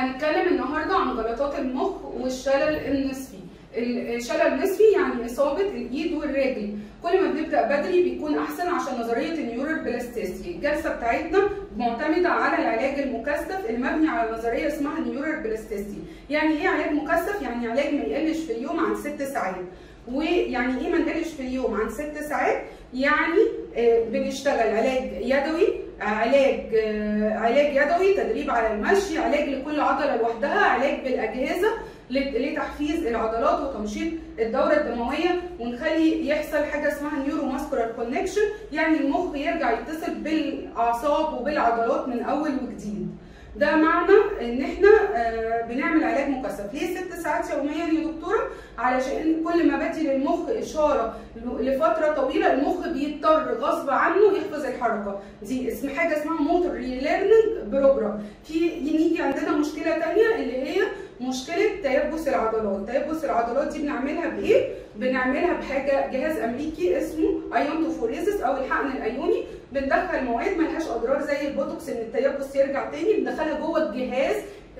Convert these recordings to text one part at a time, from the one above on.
هنتكلم النهارده عن جلطات المخ والشلل النصفي الشلل النصفي يعني اصابه الايد والرجل كل ما بنبدا بدري بيكون احسن عشان نظريه النيورال بلاستيسيتي الجلسه بتاعتنا معتمده على العلاج المكثف المبني على نظريه اسمها نيورال بلاستيسيتي يعني ايه علاج مكثف يعني علاج ما يقلش في اليوم عن ست ساعات ويعني ايه ما نقلش في اليوم عن ست ساعات يعني آه بنشتغل علاج يدوي علاج آه علاج يدوي تدريب على المشي علاج لكل عضله لوحدها علاج بالاجهزه لتحفيز العضلات وتنشيط الدوره الدمويه ونخلي يحصل حاجه اسمها نيورو ماسكولار كونكشن يعني المخ يرجع يتصل بالاعصاب وبالعضلات من اول وجديد ده معنى ان احنا بنعمل علاج مكثف ليه ست ساعات يوميا يا دكتوره علشان كل ما بدي للمخ اشاره لفتره طويله المخ بيضطر غصب عنه يحفظ الحركه دي اسم حاجه اسمها موتور ريليرنينج بروجرام في نيجي عندنا مشكله ثانيه اللي هي مشكله تيبس العضلات تيبس العضلات دي بنعملها بايه بنعملها بحاجه جهاز امريكي اسمه ايونتوفوريزس او الحقن الايوني بندخل مواد ملهاش اضرار زي البوتوكس ان التيبس يرجع تاني بندخلها جوه الجهاز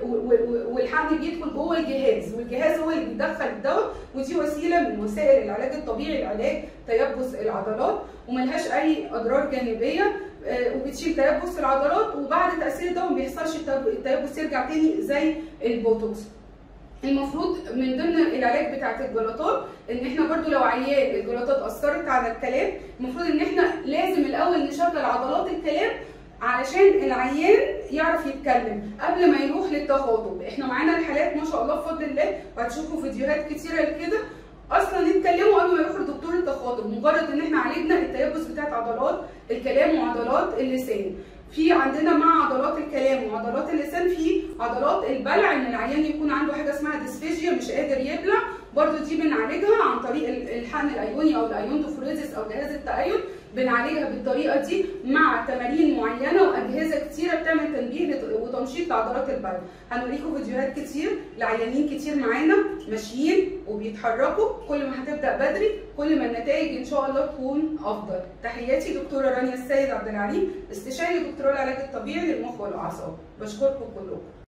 والحقن بيدخل جوه الجهاز والجهاز هو اللي بيدخل الدواء ودي وسيله من وسائل العلاج الطبيعي لعلاج تيبس العضلات وملهاش اي اضرار جانبيه وبتشيل تيبس العضلات وبعد تاثير الدواء ما بيحصلش التيبس يرجع تاني زي البوتوكس المفروض من ضمن العلاج بتاعت الجلطات ان احنا برضو لو عيان الجلطات اثرت على الكلام المفروض ان احنا لازم الاول نشغل عضلات الكلام علشان العيان يعرف يتكلم قبل ما يروح للتخاطب احنا معانا الحالات ما شاء الله بفضل الله وهتشوفوا فيديوهات كتيره كده اصلا يتكلموا قبل ما يروحوا لدكتور التخاطب مجرد ان احنا عالجنا التيبس بتاعت عضلات الكلام وعضلات اللسان في عندنا مع عضلات الكلام وعضلات اللسان في عضلات البلع ان العيان يكون عنده حاجه اسمها ديسفيجيا مش قادر يبلع برضو دي بنعالجها عن طريق الحقن الايوني او الايونتوفوريزس او جهاز التأيد بنعالجها بالطريقه دي مع تمارين معينه واجهزه كتيره بتعمل تنبيه وتنشيط لعضلات البلع هنوريكم فيديوهات كتير لعيانين كتير معانا ماشيين وبيتحركوا كل ما هتبدا بدري كل ما النتائج ان شاء الله تكون افضل تحياتي دكتوره رانيا السيد عبد العليم استشاري دكتوراه العلاج الطبيعي للمخ والاعصاب بشكركم كلكم